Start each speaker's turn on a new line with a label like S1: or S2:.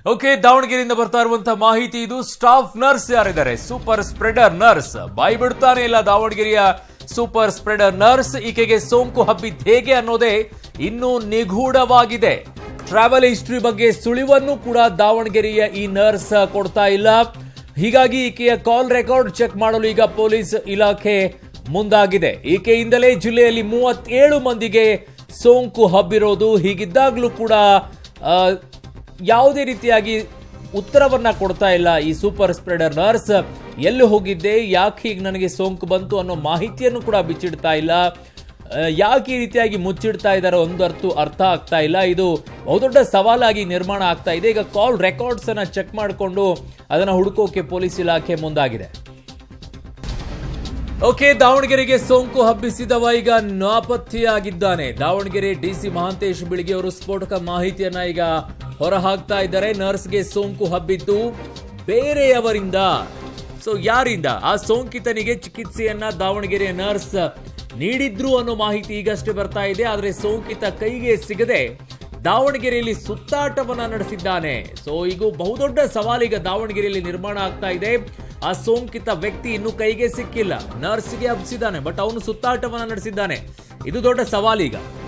S1: okay ದಾವಣಗೆರೆಯಿಂದ ಬರ್ತಾ ಇರುವಂತಹ ಮಾಹಿತಿ ಇದು ಸ್ಟಾಫ್ ನರ್ಸ್ ಯಾರಿದ್ದಾರೆ ಸೂಪರ್ ಸ್ಪ್ರೆಡರ್ ನರ್ಸ್ ಬಾಯಿ ಬಿಡ್ತಾನೆ ಇಲ್ಲ ದಾವಣಗೆರೆಯ ಸೂಪರ್ ಸ್ಪ್ರೆಡರ್ ನರ್ಸ್ ಈಕೆಗೆ ಸೋಂಕು ಹಬ್ಬಿದ್ ಹೇಗೆ ಅನ್ನೋದೇ ಇನ್ನೂ ನಿಗೂಢವಾಗಿದೆ ಟ್ರಾವೆಲ್ ಹಿಸ್ಟ್ರಿ ಬಗ್ಗೆ ಸುಳಿವನ್ನು ಕೂಡ ದಾವಣಗೆರೆಯ ಈ ನರ್ಸ್ ಕೊಡ್ತಾ ಇಲ್ಲ ಹೀಗಾಗಿ ಈಕೆಯ ಕಾಲ್ ರೆಕಾರ್ಡ್ ಚೆಕ್ ಮಾಡಲು ಈಗ ಪೊಲೀಸ್ ಇಲಾಖೆ ಮುಂದಾಗಿದೆ ಈಕೆಯಿಂದಲೇ ಜಿಲ್ಲೆಯಲ್ಲಿ ಮೂವತ್ತೇಳು ಮಂದಿಗೆ ಸೋಂಕು ಹಬ್ಬಿರೋದು ಹೀಗಿದ್ದಾಗಲೂ ಕೂಡ ಆ, ಯಾವುದೇ ರೀತಿಯಾಗಿ ಉತ್ತರವನ್ನ ಕೊಡ್ತಾ ಇಲ್ಲ ಈ ಸೂಪರ್ ಸ್ಪ್ರೆಡರ್ ನರ್ಸ್ ಎಲ್ಲಿ ಹೋಗಿದ್ದೆ ಯಾಕೆ ಈಗ ನನಗೆ ಸೋಂಕು ಬಂತು ಅನ್ನೋ ಮಾಹಿತಿಯನ್ನು ಕೂಡ ಬಿಚ್ಚಿಡ್ತಾ ಇಲ್ಲ ಆ, ಯಾಕೆ ಈ ರೀತಿಯಾಗಿ ಮುಚ್ಚಿಡ್ತಾ ಇದ್ದಾರೆ ಒಂದರ್ಥ ಅರ್ಥ ಆಗ್ತಾ ಇಲ್ಲ ಇದು ಬಹುದೊಡ್ಡ ಸವಾಲಾಗಿ ನಿರ್ಮಾಣ ಆಗ್ತಾ ಇದೆ ಈಗ ಕಾಲ್ ರೆಕಾರ್ಡ್ಸ್ ಅನ್ನ ಚೆಕ್ ಮಾಡಿಕೊಂಡು ಅದನ್ನ ಹುಡುಕೋಕೆ ಪೊಲೀಸ್ ಇಲಾಖೆ ಮುಂದಾಗಿದೆ ಓಕೆ ದಾವಣಗೆರೆಗೆ ಸೋಂಕು ಹಬ್ಬಿಸಿದವ ಈಗ ನಾಪತ್ತೆಯಾಗಿದ್ದಾನೆ ದಾವಣಗೆರೆ ಡಿಸಿ ಮಹಾಂತೇಶ್ ಬಿಳಿಗೆ ಅವರು ಸ್ಫೋಟಕ ಮಾಹಿತಿಯನ್ನ ಈಗ ಹೊರಹಾಕ್ತಾ ಇದ್ದಾರೆ ನರ್ಸ್ಗೆ ಸೋಂಕು ಹಬ್ಬಿದ್ದು ಬೇರೆಯವರಿಂದ ಸೊ ಯಾರಿಂದ ಆ ಸೋಂಕಿತನಿಗೆ ಚಿಕಿತ್ಸೆಯನ್ನ ದಾವಣಗೆರೆಯ ನರ್ಸ್ ನೀಡಿದ್ರು ಅನ್ನೋ ಮಾಹಿತಿ ಈಗಷ್ಟೇ ಬರ್ತಾ ಇದೆ ಆದರೆ ಸೋಂಕಿತ ಕೈಗೆ ಸಿಗದೆ ದಾವಣಗೆರೆಯಲ್ಲಿ ಸುತ್ತಾಟವನ್ನ ನಡೆಸಿದ್ದಾನೆ ಸೊ ಈಗ ಬಹುದೊಡ್ಡ ಸವಾಲೀಗ ದಾವಣಗೆರೆಯಲ್ಲಿ ನಿರ್ಮಾಣ ಆಗ್ತಾ ಇದೆ ಆ ಸೋಂಕಿತ ವ್ಯಕ್ತಿ ಇನ್ನು ಕೈಗೆ ಸಿಕ್ಕಿಲ್ಲ ನರ್ಸ್ಗೆ ಹಬ್ಸಿದ್ದಾನೆ ಬಟ್ ಅವನು ಸುತ್ತಾಟವನ್ನ ನಡೆಸಿದ್ದಾನೆ ಇದು ದೊಡ್ಡ ಸವಾಲೀಗ